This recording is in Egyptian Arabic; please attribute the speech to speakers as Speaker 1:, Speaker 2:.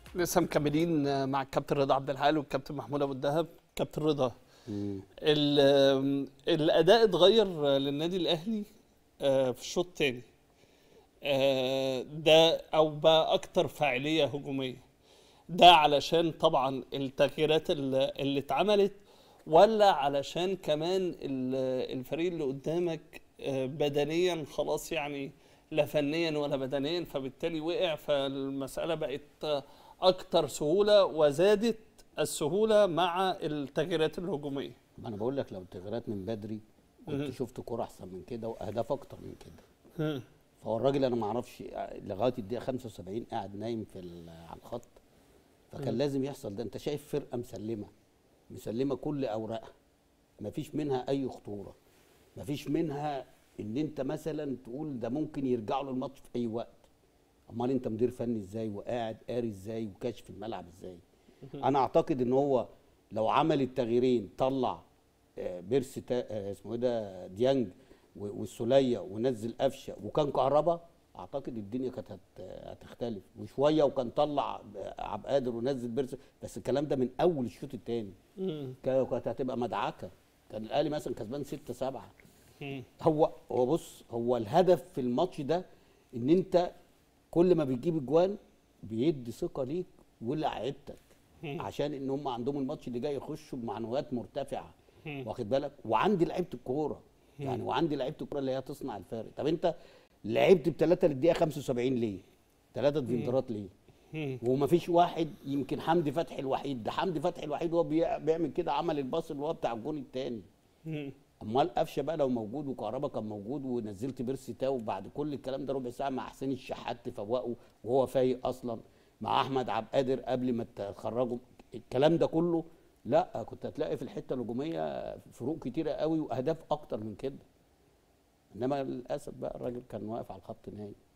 Speaker 1: لسه مكملين مع الكابتن رضا عبد الحال والكابتن محمود ابو الدهب كابتن رضا ال- الاداء اتغير للنادي الاهلي آه، في الشوط الثاني ده او بقى اكتر فاعليه هجوميه ده علشان طبعا التغييرات اللي اللي اتعملت ولا علشان كمان ال- الفريق اللي قدامك آه، بدنيا خلاص يعني لا فنيا ولا بدنيا فبالتالي وقع فالمسألة بقت آه، أكتر سهولة وزادت السهولة مع التغييرات الهجومية
Speaker 2: ما انا بقول لك لو التغييرات من بدري كنت
Speaker 1: مم.
Speaker 2: شفت كوره احسن من كده واهداف اكتر من كده
Speaker 1: مم.
Speaker 2: فهو الراجل انا ما اعرفش لغايه الدقيقه 75 قاعد نايم في ال- على الخط فكان لازم يحصل ده انت شايف فرقه مسلمه مسلمه كل اوراقها ما فيش منها اي خطوره ما فيش منها ان انت مثلا تقول ده ممكن يرجعوا له الماتش في اي وقت امال انت مدير فني ازاي وقاعد قاري ازاي وكاشف الملعب ازاي انا اعتقد ان هو لو عمل التغييرين طلع آه، بيرسي تا- آه، اسمه ايه ده ديانج و- والسوليه ونزل قفشه وكان كهربا اعتقد الدنيا كانت هت- هتختلف وشويه وكان طلع عبد القادر ونزل بيرسي بس الكلام ده من اول الشوط الثاني
Speaker 1: مم.
Speaker 2: كانت هتبقى مدعكه كان الاهلي مثلا كسبان 6 7
Speaker 1: مم.
Speaker 2: هو هو بص هو الهدف في الماتش ده ان انت كل ما بتجيب اجوان بيدي ثقه ليك ولاعيبتك عشان ان هم عندهم الماتش اللي جاي يخشوا بمعنويات مرتفعه واخد بالك وعندي لعيبه الكوره يعني وعندي لعيبه الكوره اللي هي تصنع الفارق طب انت لعبت بثلاثه للدقيقه 75 ليه؟ ثلاثه ديفندرات ليه؟
Speaker 1: مم.
Speaker 2: ومفيش واحد يمكن حمدي فتحي الوحيد ده حمدي فتحي الوحيد هو بيع- بيعمل كده عمل الباص اللي هو بتاع الجون الثاني
Speaker 1: مم.
Speaker 2: امال قفشه بقى لو موجود وكهربا كان موجود ونزلت بيرسي تاو بعد كل الكلام ده ربع ساعه مع حسين الشحات تفوقه وهو فايق اصلا مع احمد عبد القادر قبل ما تخرجوا الكلام ده كله لا كنت هتلاقي في الحته الهجوميه فروق كتيره قوي واهداف اكتر من كده انما للاسف بقى الراجل كان واقف على الخط نهائي